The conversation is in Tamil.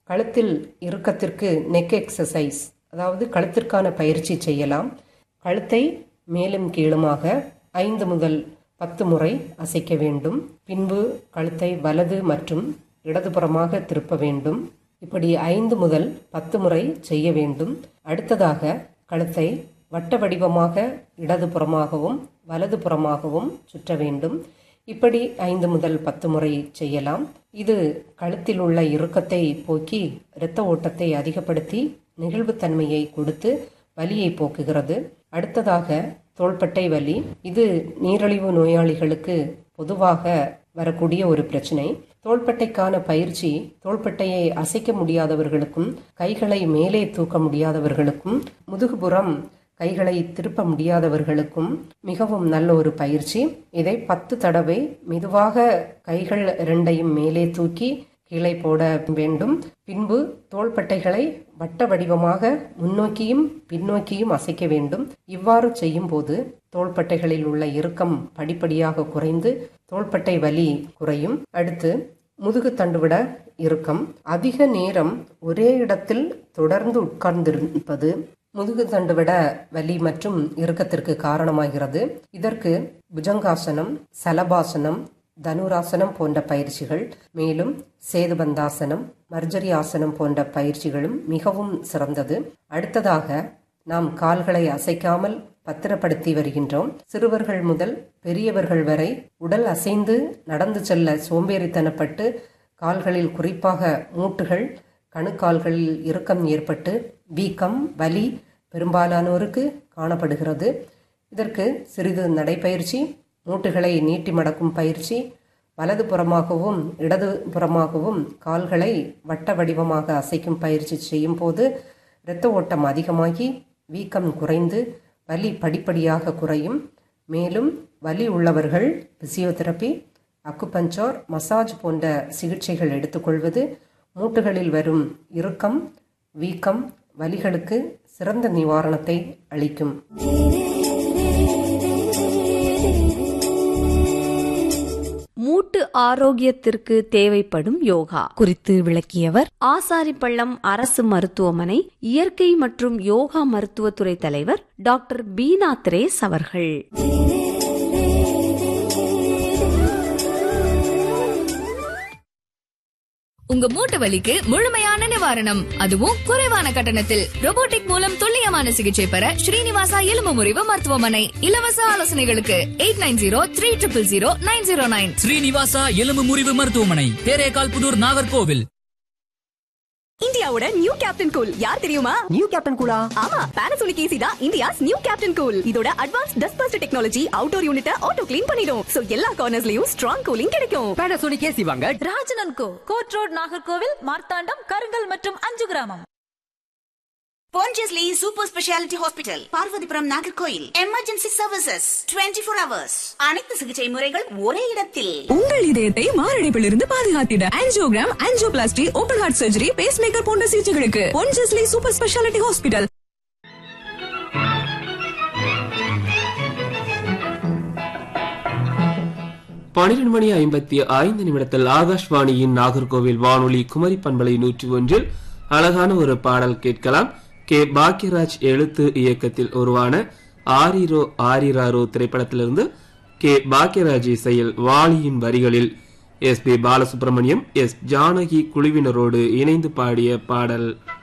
கழுத்தில் இறுக்கத்திற்கு நெக் எக்ஸசைஸ் அதாவது கழுத்திற்கான பயிற்சி செய்யலாம் கழுத்தை மேலும் கீழுமாக ஐந்து முதல் பத்து முறை அசைக்க வேண்டும் பின்பு கழுத்தை வலது மற்றும் இடதுபுறமாக திருப்ப வேண்டும் இப்படி ஐந்து முதல் பத்து முறை செய்ய வேண்டும் அடுத்ததாக கழுத்தை வட்ட வடிவமாக இடதுபுறமாகவும் வலதுபுறமாகவும் சுற்ற வேண்டும் இப்படி ஐந்து முதல் பத்து முறை செய்யலாம் இது கழுத்தில் உள்ள இறுக்கத்தை போக்கி இரத்த ஓட்டத்தை அதிகப்படுத்தி நெகிழ்வுத்தன்மையை கொடுத்து வலியை போக்குகிறது அடுத்ததாக தோள்பட்டை வலி இது நீரிழிவு நோயாளிகளுக்கு பொதுவாக வரக்கூடிய ஒரு பிரச்சனை தோள்பட்டைக்கான பயிற்சி தோள்பட்டையை அசைக்க முடியாதவர்களுக்கும் கைகளை மேலே தூக்க முடியாதவர்களுக்கும் முதுகுபுறம் கைகளை திருப்ப முடியாதவர்களுக்கும் மிகவும் நல்ல ஒரு பயிற்சி இதை பத்து தடவை மெதுவாக கைகள் இரண்டையும் மேலே தூக்கி கீழே போட வேண்டும் பின்பு தோள்பட்டைகளை வட்ட வடிவமாக முன்னோக்கியும் பின்னோக்கியும் அசைக்க வேண்டும் இவ்வாறு செய்யும் போது தோள்பட்டைகளில் உள்ள இறுக்கம் படிப்படியாக குறைந்து தோள்பட்டை வலி குறையும் அடுத்து முதுகு தண்டுவிட இறுக்கம் அதிக நேரம் ஒரே இடத்தில் தொடர்ந்து உட்கார்ந்திருப்பது முதுகு தண்டுவிட வலி மற்றும் இறுக்கத்திற்கு காரணமாகிறது இதற்கு புஜங்காசனம் சலபாசனம் தனுராசனம் போன்ற பயிற்சிகள் மேலும் சேதுபந்தாசனம் மர்ஜரி ஆசனம் போன்ற பயிற்சிகளும் மிகவும் சிறந்தது அடுத்ததாக நாம் கால்களை அசைக்காமல் பத்திரப்படுத்தி வருகின்றோம் சிறுவர்கள் முதல் பெரியவர்கள் வரை உடல் அசைந்து நடந்து செல்ல சோம்பேறித்தனப்பட்டு கால்களில் குறிப்பாக மூட்டுகள் கணுக்கால்களில் இறுக்கம் ஏற்பட்டு வீக்கம் வலி பெரும்பாலானோருக்கு காணப்படுகிறது இதற்கு சிறிது நடைப்பயிற்சி மூட்டுகளை நீட்டி மடக்கும் பயிற்சி வலது புறமாகவும் இடது புறமாகவும் கால்களை வட்ட வடிவமாக அசைக்கும் பயிற்சி செய்யும் போது இரத்த ஓட்டம் அதிகமாகி வீக்கம் குறைந்து வலி படிப்படியாக குறையும் மேலும் வலி உள்ளவர்கள் பிசியோதெரப்பி அக்குபஞ்சோர் மசாஜ் போன்ற சிகிச்சைகள் எடுத்துக்கொள்வது மூட்டுகளில் வரும் இறுக்கம் வீக்கம் வலிகளுக்கு சிறந்த நிவாரணத்தை அளிக்கும் மூட்டு ஆரோக்கியத்திற்கு தேவைப்படும் யோகா குறித்து விளக்கியவர் ஆசாரிப்பள்ளம் அரசு மருத்துவமனை இயற்கை மற்றும் யோகா மருத்துவத்துறை தலைவர் டாக்டர் பீனா திரேஸ் அவர்கள் உங்க மூட்டு வலிக்கு முழுமையான நிவாரணம் அதுவும் குறைவான கட்டணத்தில் robotic மூலம் துல்லியமான சிகிச்சை பெற ஸ்ரீனிவாசா எலும்பு முறிவு மருத்துவமனை இலவச ஆலோசனைகளுக்கு eight nine zero three triple zero nine zero nine Srinivasa எலும்பு முறிவு மருத்துவமனை தேரேகால் புதூர் நாகர்கோவில் இந்தியாவோட நியூ கேப்டன் கூல் யார் தெரியுமா நியூ கேப்டன் கூலா ஆமா பானாசோனிக் ஏசி தான் இந்தியாஸ் நியூ கேப்டன் கூல் இதோட advance dust bust technology outdoor யூனிட்ட ஆட்டோ கிளீன் பண்ணிடும் சோ எல்லா கார்னர்ஸ்லயும் ஸ்ட்ராங் கூலிங் கிடைக்கும் பேனாசோனிக் ஏசி வாங்க ராஜனன் co court road Nagercoil Marthandam Karungal மற்றும் அஞ்சு கிராமம் Pondicherry Super Speciality Hospital, Parvathipuram Nagercoil emergency services 24 four hours அனைத்து சிகிச்சை முறைகள் ஒரே இடத்தில் உங்கள் இதயத்தை மாரடைப்பிலிருந்து பாதுகாத்திட angiogram angioplasty open heart surgery pacemaker போன்ற சிகிச்சைகளுக்கு பொன்ஜஸ்லி சூப்பர் ஸ்பெஷாலிட்டி ஹாஸ்பிட்டல் பனிரெண்டு மணி ஐம்பத்தி ஐந்து நிமிடத்தில் ஆகாஷ்வாணியின் நாகர்கோவில் வானொலி குமரி பண்பலை நூற்றி ஒன்றில் அழகான ஒரு பாடல் கேட்கலாம் கே பாக்யராஜ் எழுத்து இயக்கத்தில் உருவான ஆரிரோ ஆரிராரோ திரைப்படத்திலிருந்து கே பாக்யராஜ் இசையில் வாலியின் வரிகளில் S P Balasubrahmanyam S Janaki குழுவினரோடு இணைந்து பாடிய பாடல்